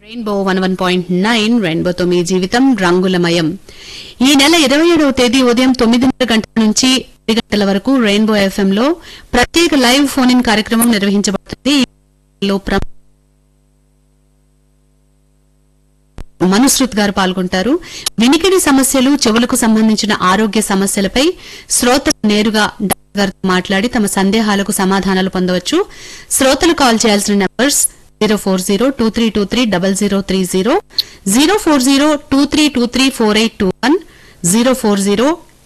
rainbow one one point nine రెయిన్బోతో మీ జీవితం రంగులమయం ఈ నెల ఇరవై ఏడవ తేదీ ఉదయం తొమ్మిదిన్నర గంటల నుంచి పది గంటల వరకు రెయిన్బో ఎఫ్ఎం లో ప్రత్యేక లైవ్ ఫోన్ ఇన్ కార్యక్రమం నిర్వహించబడుతుంది ఈ లో ప్ర- మనుశ్రుత్ గారు పాల్గొంటారు వినికిడి సమస్యలు చెవులకు సంబంధించిన ఆరోగ్య సమస్యలపై శ్రోతలు నేరుగా డాక్టర్ గారితో మాట్లాడి తమ సందేహాలకు సమాధానాలు పొందవచ్చు శ్రోతలు కాల్ చేయాల్సిన numbers zero four zero two three two three double zero three zero zero four zero two three two three four eight two one zero four zero